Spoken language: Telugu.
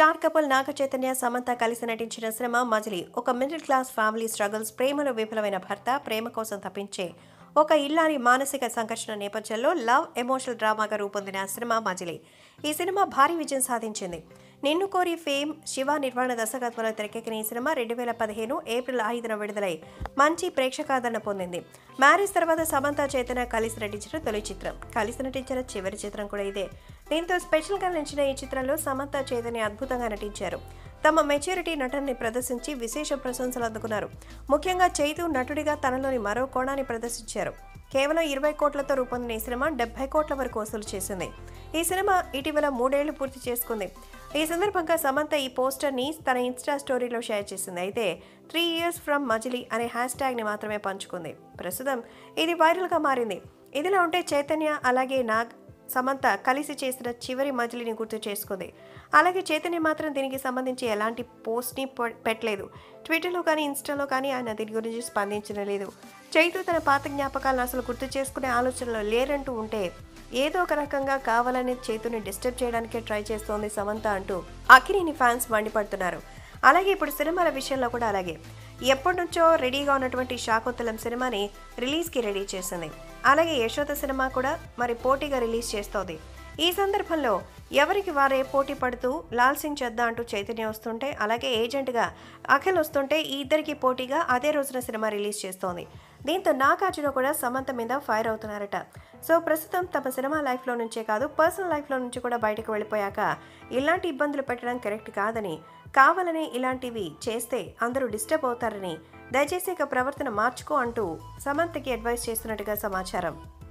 స్టార్ కపుల్ నాగ చైతన్య సమంత కలిసి నటించిన సినిమా మజిలీ ఒక మిడిల్ క్లాస్ ఫ్యామిలీ స్ట్రగుల్స్ ప్రేమలో విఫలమైన భర్త ప్రేమ కోసం తప్పించే ఒక ఇల్లాని మానసిక సంఘర్షణ నేపథ్యంలో లవ్ ఎమోషనల్ డ్రామాగా రూపొందిన సినిమా మజిలీ ఈ సినిమా భారీ విజయం సాధించింది నిన్ను కోరి ఫేమ్ శివ నిర్మాణ దర్శకత్వంలో తెరకెక్కిన ఈ సినిమా రెండు వేల పదిహేను ఏప్రిల్ ఐదున విడుదలై మంచి ప్రేక్షకాదరణ పొందింది మ్యారేజ్ తర్వాత సమంత చైతన్య కలిసి నటించిన తొలి చిత్రం కలిసి నటించిన చివరి చిత్రం కూడా ఇదే దీంతో స్పెషల్గా నిలిచిన ఈ చిత్రంలో సమంత చైతన్య అద్భుతంగా నటించారు తమ మెచ్యూరిటీ నటనని ప్రదర్శించి విశేష ప్రశంసలు అందుకున్నారు ముఖ్యంగా చైతు నటుడిగా తనలోని మరో కోణాన్ని ప్రదర్శించారు కేవలం ఇరవై కోట్లతో రూపొందిన ఈ సినిమా డెబ్బై కోట్ల వరకు వసూలు చేసింది ఈ సినిమా ఇటీవల మూడేళ్లు పూర్తి చేసుకుంది ఈ సందర్భంగా సమంత ఈ పోస్టర్ని తన ఇన్స్టా స్టోరీలో షేర్ చేసింది అయితే త్రీ ఇయర్స్ ఫ్రమ్ మజిలీ అనే హ్యాష్ ట్యాగ్ని మాత్రమే పంచుకుంది ప్రస్తుతం ఇది వైరల్గా మారింది ఇదిలా ఉంటే చైతన్య అలాగే నాగ్ సమంత కలిసి చేసిన చివరి మజిలీని గుర్తు చేసుకుంది అలాగే చైతన్య మాత్రం దీనికి సంబంధించి ఎలాంటి పోస్ట్ని పొ- పెట్టలేదు ట్విట్టర్లో కానీ ఇన్స్టాలో కానీ ఆయన దీని గురించి స్పందించడం లేదు చైతు తన పాత జ్ఞాపకాలను అసలు గుర్తు చేసుకునే ఆలోచనలో లేరంటూ ఉంటే ఏదో ఒక రకంగా కావాలని చేతుని డిస్టర్బ్ చేయడానికే ట్రై చేస్తోంది సమంత అంటూ అఖినేని ఫ్యాన్స్ మండిపడుతున్నారు అలాగే ఇప్పుడు సినిమాల విషయంలో కూడా అలాగే ఎప్పటి నుంచో రెడీగా ఉన్నటువంటి శాకుంతలం సినిమాని రిలీజ్కి రెడీ చేసింది అలాగే యశోద సినిమా కూడా మరి పోటీగా రిలీజ్ చేస్తోంది ఈ సందర్భంలో ఎవరికి వారే పోటీ పడుతూ లాల్ సింగ్ చెద్దా అంటూ చైతన్య వస్తుంటే అలాగే ఏజెంట్గా అఖిల్ వస్తుంటే ఈ ఇద్దరికి పోటీగా అదే రోజున సినిమా రిలీజ్ చేస్తోంది దీంతో నాగార్జున కూడా సమంత మీద ఫైర్ అవుతున్నారట సో ప్రస్తుతం తమ సినిమా లైఫ్లో నుంచే కాదు పర్సనల్ లైఫ్లో నుంచి కూడా బయటకు వెళ్ళిపోయాక ఇలాంటి ఇబ్బందులు పెట్టడం కరెక్ట్ కాదని కావాలని ఇలాంటివి చేస్తే అందరూ డిస్టర్బ్ అవుతారని దయచేసి ఇక ప్రవర్తన మార్చుకో అంటూ సమంతకి అడ్వైస్ చేస్తున్నట్టుగా సమాచారం